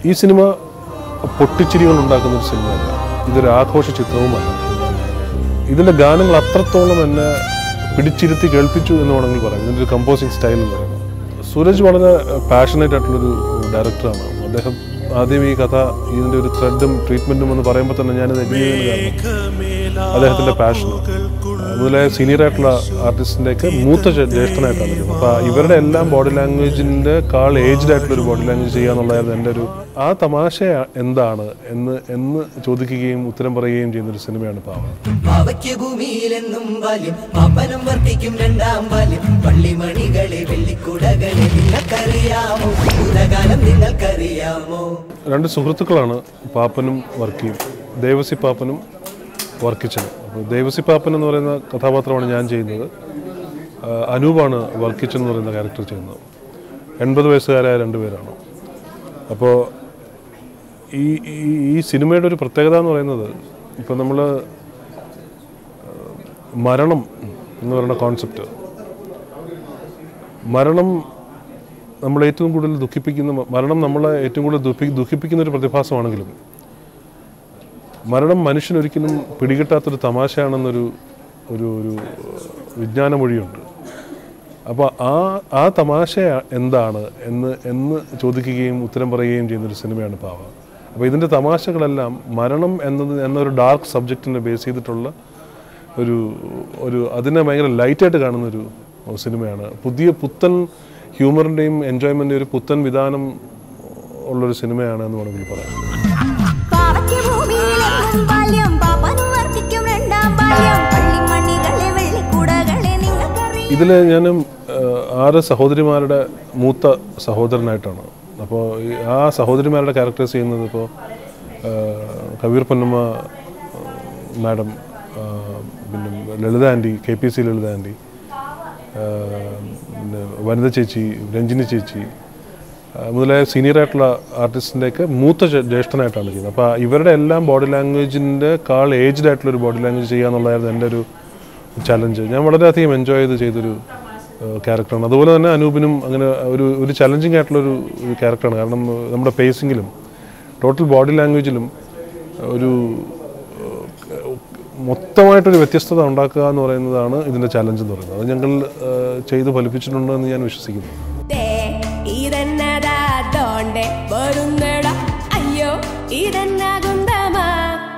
ഈ സിനിമ പൊട്ടിച്ചിരികൾ ഉണ്ടാക്കുന്ന ഒരു സിനിമയല്ല ഇതൊരു ആഘോഷ ചിത്രവുമല്ല ഇതിൻ്റെ ഗാനങ്ങൾ അത്രത്തോളം എന്നെ പിടിച്ചിരുത്തി കേൾപ്പിച്ചു എന്ന് വേണമെങ്കിൽ പറയാം ഇതിൻ്റെ ഒരു കമ്പോസിങ് സ്റ്റൈൽ എന്ന് പറയുന്നത് സൂരജ് വളരെ പാഷനേറ്റ് ആയിട്ടുള്ളൊരു ഡയറക്ടറാണ് അദ്ദേഹം ആദ്യം ഈ കഥ ഇതിൻ്റെ ഒരു ത്രെഡും ട്രീറ്റ്മെൻറ്റും എന്ന് പറയുമ്പോൾ തന്നെ ഞാനിത് എഗ്രി ചെയ്യുന്നതിന് കാരണം അദ്ദേഹത്തിൻ്റെ പാഷനും മുതലായ സീനിയർ ആയിട്ടുള്ള ആർട്ടിസ്റ്റിൻ്റെയൊക്കെ മൂത്ത ജേ- ജ്യേഷ്ഠനായിട്ടാണ് ഇരിക്കുന്നത്. അപ്പോൾ ഇവരുടെ എല്ലാം ബോഡി ലാംഗ്വേജിൻ്റെ കാൾ ഏജ്ഡ് ആയിട്ടുള്ള ഒരു ബോഡി ലാംഗ്വേജ് ചെയ്യാന്നുള്ളതായിരുന്നു എൻ്റെ ഒരു ആ തമാശ എന്താണ് എന്ന് എന്ന് ചോദിക്കുകയും ഉത്തരം പറയുകയും ചെയ്യുന്ന ഒരു സിനിമയാണ് പാവം പാവയ്ക്ക് ഭൂമിയിലെന്നും ബാല്യം പാപ്പനും വർത്തിക്കും രണ്ടാം ബാല്യം പള്ളിമണികളെ വെള്ളിക്കുടകളെ നിങ്ങൾക്കറിയാമോ ഭൂതകാലം നിങ്ങൾക്കറിയാമോ രണ്ട് സുഹൃത്തുക്കളാണ് പാപ്പനും വർക്കിയും ദേവസി പാപ്പനും വർക്കിച്ചനും അപ്പോൾ ദേവസി പാപ്പൻ എന്ന് പറയുന്ന കഥാപാത്രമാണ് ഞാൻ ചെയ്യുന്നത് ആ, അനൂപാണ് വർക്കിച്ചൻ എന്ന് പറയുന്ന ക്യാരക്ടർ ചെയ്യുന്നത് എൺപത് വയസ്സുകാരായ രണ്ടുപേരാണ് അപ്പോൾ ഈ ഈ- ഈ സിനിമയുടെ ഒരു പ്രത്യേകത എന്ന് പറയുന്നത് ഇപ്പം നമ്മൾ മരണം എന്ന് പറയുന്ന കോൺസെപ്റ്റ് മരണം നമ്മൾ ഏറ്റവും കൂടുതൽ ദുഃഖിപ്പിക്കുന്ന മരണം നമ്മളെ ഏറ്റവും കൂടുതൽ ദുഃഖി ദുഃഖിപ്പിക്കുന്ന ഒരു പ്രതിഭാസമാണെങ്കിലും മരണം മനുഷ്യനൊരിക്കലും പിടികിട്ടാത്തൊരു തമാശയാണെന്നൊരു ഒരു ഒരു വിജ്ഞാന മൊഴിയുണ്ട് അപ്പോൾ ആ ആ തമാശ എന്താണ് എന്ന് എന്ന് ചോദിക്കുകയും ഉത്തരം പറയുകയും ചെയ്യുന്നൊരു സിനിമയാണ് പാവ അപ്പോൾ ഇതിൻ്റെ തമാശകളെല്ലാം മരണം എന്നത് എന്നൊരു ഡാർക്ക് സബ്ജക്റ്റിനെ ബേസ് ചെയ്തിട്ടുള്ള ഒരു ഒരു അതിനെ ഭയങ്കര ലൈറ്റായിട്ട് കാണുന്നൊരു സിനിമയാണ് പുതിയ പുത്തൻ ഹ്യൂമറിൻ്റെയും എൻജോയ്മെൻ്റെയും ഒരു പുത്തൻ വിധാനം ഉള്ളൊരു സിനിമയാണ് എന്ന് വേണമെങ്കിൽ പറയാം പാവയ്ക്ക് ഭൂമിയിലെങ്ങും ബാല്യം പാപ്പനും വർദ്ധിക്കും രണ്ടാം ബാല്യം പള്ളിമണികളെ വെള്ളിക്കൂടകളെ നിങ്ങൾക്കറിയാം ഇതിൽ ഞാൻ ആറ് സഹോദരിമാരുടെ മൂത്ത സഹോദരനായിട്ടാണ് അപ്പോൾ ആ സഹോദരിമാരുടെ ക്യാരക്ടേഴ്സ് ചെയ്യുന്നത് ഇപ്പോൾ കബീർ പൊന്നമ്മ മാഡം പിന്നെ Lalitha aunty K P C Lalitha aunty ആ, പിന്നെ വനിത ചേച്ചി രഞ്ജിനി ചേച്ചി ആ, മുതലായ സീനിയർ ആയിട്ടുള്ള ആർട്ടിസ്റ്റിൻ്റെയൊക്കെ മൂത്ത ജേ- ജ്യേഷ്ഠനായിട്ടാണ് ചെയ്യുന്നത് അപ്പോൾ ഇവരുടെ എല്ലാം ബോഡി ലാംഗ്വേജിൻ്റെ കാൾ ഏജ്ഡ് ആയിട്ടുള്ള ഒരു ബോഡി ലാംഗ്വേജ് ചെയ്യുക എന്നുള്ളതായിരുന്നു എൻ്റെ ഒരു ചലഞ്ച് ഞാൻ വളരെയധികം എൻജോയ് ചെയ്ത് ചെയ്തൊരു ക്യാരക്ടറാണ് അതുപോലെ തന്നെ അനൂപിനും അങ്ങനെ ഒരു ഒരു ചലഞ്ചിങ് ആയിട്ടുള്ളൊരു ഒരു ക്യാരക്ടറാണ് കാരണം ഏഹ്, നമ്മുടെ പേസിങ്ങിലും ടോട്ടൽ ബോഡി ലാംഗ്വേജിലും ഒരു ഏഹ്, മൊത്തമായിട്ടൊരു വ്യത്യസ്തത ഉണ്ടാക്കുക എന്ന് പറയുന്നതാണ് ഇതിൻ്റെ ചലഞ്ച് എന്ന് പറയുന്നത് അത് ഞങ്ങൾ ഏഹ്, ചെയ്ത് ഫലിപ്പിച്ചിട്ടുണ്ടെന്ന് ഞാൻ വിശ്വസിക്കുന്നു ഇതെന്നതാ തോണ്ടെ വരുന്നട അയ്യോ ഇതെന്നാകുന്തമാ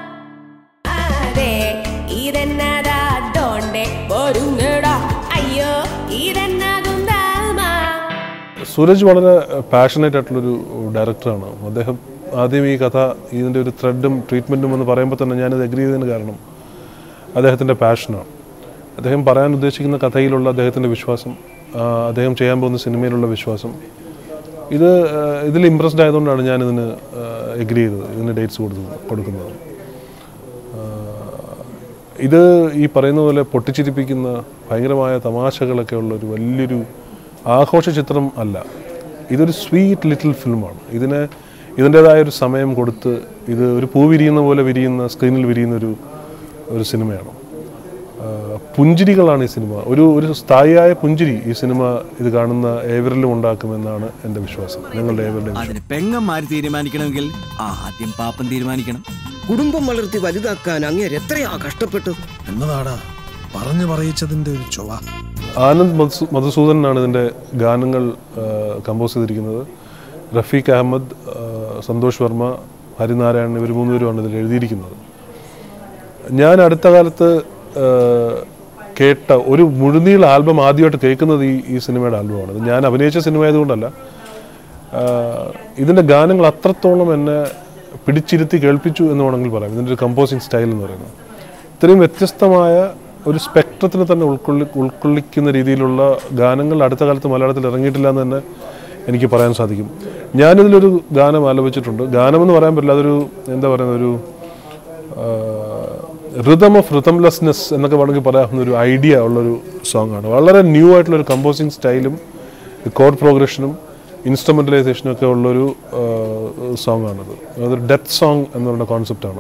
അതെ ഇതെന്നതാ തോണ്ടെ വരുന്നട അയ്യോ ഇതെന്നാകുന്തമാ സൂരജ് വളരെ പാഷനേറ്റ് ആയിട്ടുള്ളൊരു ഡയറക്ടറാണ് അദ്ദേഹം ആദ്യം ഈ കഥ ഇതിൻ്റെ ഒരു ത്രെഡും ട്രീറ്റ്മെൻറ്റും എന്ന് പറയുമ്പോൾ തന്നെ ഞാനിത് എഗ്രി ചെയ്തതിന് കാരണം അദ്ദേഹത്തിൻ്റെ പാഷനാണ് അദ്ദേഹം പറയാൻ ഉദ്ദേശിക്കുന്ന കഥയിലുള്ള അദ്ദേഹത്തിൻ്റെ വിശ്വാസം ആ, അദ്ദേഹം ചെയ്യാൻ പോകുന്ന സിനിമയിലുള്ള വിശ്വാസം ഇത് ആ, ഇതിൽ ഇമ്പ്രസ്ഡ് ആയതുകൊണ്ടാണ് ഞാനിതിന് എഗ്രി ചെയ്തത് ഇതിന് ഡേറ്റ്സ് കൊടുക്കുന്നത് കൊടുക്കുന്നത് ഇത് ഈ പറയുന്ന പോലെ പൊട്ടിച്ചിരിപ്പിക്കുന്ന ഭയങ്കരമായ തമാശകളൊക്കെ ഉള്ള ഒരു വലിയൊരു ആഘോഷ ചിത്രം അല്ല ഇതൊരു സ്വീറ്റ് ലിറ്റിൽ ഫിലിമാണ് ഇതിന് ഇതിൻ്റെതായ ഒരു സമയം കൊടുത്ത് ഇത് ഒരു പൂ വിരിയുന്ന പോലെ വിരിയുന്ന സ്ക്രീനിൽ വിരിയുന്ന ഒരു ഒരു സിനിമയാണ് ആ, പുഞ്ചിരികളാണ് ഈ സിനിമ ഒരു ഒരു സ്ഥായിയായ പുഞ്ചിരി ഈ സിനിമ ഇത് കാണുന്ന ഏവരിലും ഉണ്ടാക്കുമെന്നാണ് എൻ്റെ വിശ്വാസം ഞങ്ങളുടെ ഏവരുടെയും അതിന് പെങ്ങന്മാര് തീരുമാനിക്കണമെങ്കിൽ ആദ്യം പാപ്പൻ തീരുമാനിക്കണം കുടുംബം വളർത്തി വലുതാക്കാൻ അങ്ങേര് എത്രയാ കഷ്ടപ്പെട്ടു എന്നതാടാ പറഞ്ഞു പറയിച്ചതിന്റെ ഒരു ചൊവ ആനന്ദ് മധുസൂ- മധുസൂദനാണ് ഇതിൻ്റെ ഗാനങ്ങൾ കമ്പോസ് ചെയ്തിരിക്കുന്നത് റഫീഖ് അഹമ്മദ് ആ, സന്തോഷ് വർമ്മ ഹരിനാരായണൻ ഇവർ മൂന്നുപേരുമാണ് ഇതിൽ എഴുതിയിരിക്കുന്നത് ഞാൻ അടുത്ത കാലത്ത് ആ, കേട്ട ഒരു മുഴുനീള ആൽബം ആദ്യമായിട്ട് കേൾക്കുന്നത് ഈ ഈ സിനിമയുടെ ആൽബമാണ് ഇത് ഞാൻ അഭിനയിച്ച സിനിമ ആയതുകൊണ്ടല്ല ആ, ഇതിൻ്റെ ഗാനങ്ങൾ അത്രത്തോളം എന്നെ പിടിച്ചിരുത്തി കേൾപ്പിച്ചു എന്ന് വേണമെങ്കിൽ പറയാം ഇതിൻ്റെ ഒരു കമ്പോസിങ് സ്റ്റൈൽ എന്ന് പറയുന്നത് ഇത്രയും വ്യത്യസ്തമായ ഒരു സ്പെക്ട്രത്തിന് തന്നെ ഉൾക്കൊള്ളി ഉൾക്കൊള്ളിക്കുന്ന രീതിയിലുള്ള ഗാനങ്ങൾ അടുത്ത കാലത്ത് മലയാളത്തിൽ ഇറങ്ങിയിട്ടില്ല എന്ന് തന്നെ എനിക്ക് പറയാൻ സാധിക്കും ഞാനിതിലൊരു ഗാനം ആലോചിച്ചിട്ടുണ്ട് ഗാനമെന്ന് പറയാൻ പറ്റില്ല അതൊരു എന്താ പറയുന്ന ഒരു റിതം ഓഫ് റിതംലെസ്നെസ് എന്നൊക്കെ വേണമെങ്കിൽ പറയാവുന്ന ഒരു ഐഡിയ ഉള്ളൊരു സോങ് ആണ് വളരെ ന്യൂ ആയിട്ടുള്ള ഒരു കമ്പോസിങ് സ്റ്റൈലും കോഡ് പ്രോഗ്രഷനും ഇൻസ്ട്രുമെൻ്റലൈസേഷനും ഒക്കെ ഉള്ളൊരു സോങ് ആണത് അതൊരു ഡെത്ത് സോങ് എന്ന് പറയുന്ന കോൺസെപ്റ്റാണ്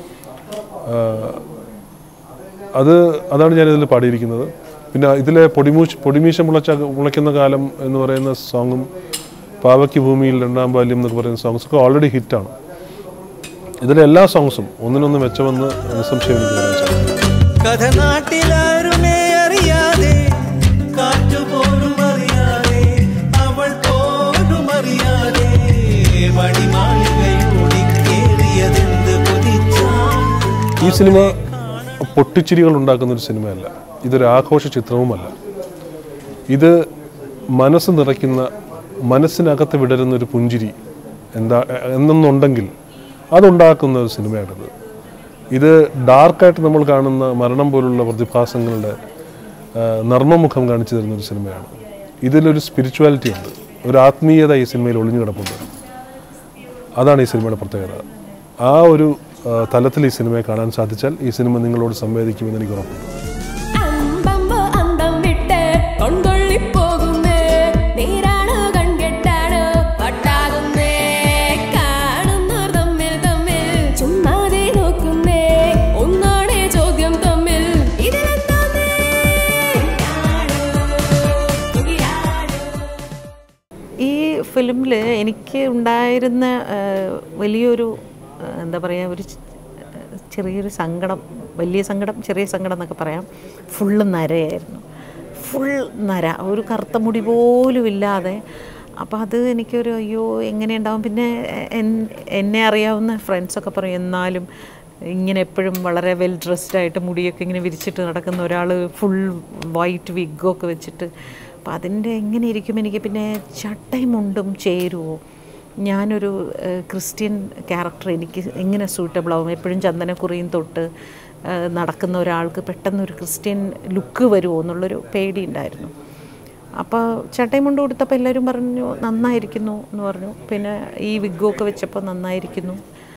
അത് അതാണ് ഞാൻ ഇതിൽ പാടിയിരിക്കുന്നത് പിന്നെ ഇതിലെ പൊടിമൂച്ച് പൊടിമീശ മുളച്ച മുളയ്ക്കുന്ന കാലം എന്ന് പറയുന്ന സോങ്ങും പാവയ്ക്ക് ഭൂമിയിൽ രണ്ടാം ബാല്യം എന്നൊക്കെ പറയുന്ന സോങ്സ് ഒക്കെ ഓൾറെഡി ഹിറ്റാണ് ഇതിലെ എല്ലാ സോങ്സും ഒന്നിനൊന്ന് മെച്ചമെന്ന് നിസ്സംശയം എനിക്ക് പറയാൻ സാധിക്കും കഥ നാട്ടിലാരുമേ അറിയാതെ കാറ്റുപോലും അറിയാതെ അവൾ പോലും അറിയാതെ മണിമാളികയോടി കേറിയതെന്ത് കൊതിച്ചാൽ ഈ സിനിമ പൊട്ടിച്ചിരികൾ ഉണ്ടാക്കുന്ന ഒരു സിനിമയല്ല ഇതൊരു ആഘോഷ ചിത്രവുമല്ല ഇത് മനസ്സ് നിറയ്ക്കുന്ന മനസ്സിനകത്ത് വിടരുന്ന ഒരു പുഞ്ചിരി എന്താ എന്നൊന്നുണ്ടെങ്കിൽ അതുണ്ടാക്കുന്ന ഒരു സിനിമയാണിത് ഇത് ഡാർക്കായിട്ട് നമ്മൾ കാണുന്ന മരണം പോലുള്ള പ്രതിഭാസങ്ങളുടെ ആ, നർമ്മമുഖം കാണിച്ചു തരുന്ന ഒരു സിനിമയാണ് ഇതിലൊരു സ്പിരിച്വാലിറ്റി ഉണ്ട് ഒരു ആത്മീയത ഈ സിനിമയിൽ ഒളിഞ്ഞു കിടപ്പുണ്ട് അതാണ് ഈ സിനിമയുടെ പ്രത്യേകത ആ ഒരു ആ, തലത്തിൽ ഈ സിനിമയെ കാണാൻ സാധിച്ചാൽ ഈ സിനിമ നിങ്ങളോട് സംവേദിക്കുമെന്ന് എനിക്ക് ഉറപ്പുണ്ട് അമ്പമ്പ് അന്തം വിട്ട് കൊണ്ടൊള്ളിപ്പോകുന്നേ നേരാണ് കൺകെട്ടാണ് പട്ടാകുന്നേ കാണുന്നവർ തമ്മിൽ തമ്മിൽ ചുമ്മാതെ നോക്കുന്നേ ഒന്നാണേ ചോദ്യം തമ്മിൽ ഇതിലെന്താന്നേ ഈ ഫിലിമിൽ എനിക്ക് ഉണ്ടായിരുന്ന ആ, വലിയൊരു ആ, എന്താ പറയുക ഒരു ചെ- ചെറിയൊരു സങ്കടം വലിയ സങ്കടം ചെറിയ സങ്കടം എന്നൊക്കെ പറയാം ഫുള്ള് നരയായിരുന്നു ഫുൾ നര ഒരു കറുത്ത മുടി പോലും ഇല്ലാതെ അപ്പോൾ അത് എനിക്കൊരു അയ്യോ എങ്ങനെ ഉണ്ടാവും പിന്നെ എൻ- എന്നെ അറിയാവുന്ന ഫ്രണ്ട്സൊക്കെ പറയും എന്നാലും ഇങ്ങനെ എപ്പോഴും വളരെ വെൽ ഡ്രസ്ഡ് ആയിട്ട് മുടിയൊക്കെ ഇങ്ങനെ വിരിച്ചിട്ട് നടക്കുന്ന ഒരാൾ ഫുൾ വൈറ്റ് വിഗൊക്കെ വെച്ചിട്ട് അപ്പം അതിൻ്റെ എങ്ങനെ ഇരിക്കും എനിക്ക് പിന്നെ ചട്ടയും മുണ്ടും ചേരുമോ ഞാനൊരു ഏഹ്, ക്രിസ്ത്യൻ ക്യാരക്ടർ എനിക്ക് എങ്ങനെ സൂട്ടബിൾ ആവും എപ്പോഴും ചന്ദനക്കുറിയും തൊട്ട് ഏഹ്, നടക്കുന്ന ഒരാൾക്ക് പെട്ടെന്ന് ഒരു ക്രിസ്ത്യൻ ലുക്ക് വരുമോ എന്നുള്ളൊരു പേടി ഉണ്ടായിരുന്നു അപ്പോൾ ചട്ടയും മുണ്ട് കൊടുത്തപ്പോൾ എല്ലാവരും പറഞ്ഞു നന്നായിരിക്കുന്നു എന്ന് പറഞ്ഞു പിന്നെ ഈ വിഗ്ഗൊക്കെ വെച്ചപ്പോൾ നന്നായിരിക്കുന്നു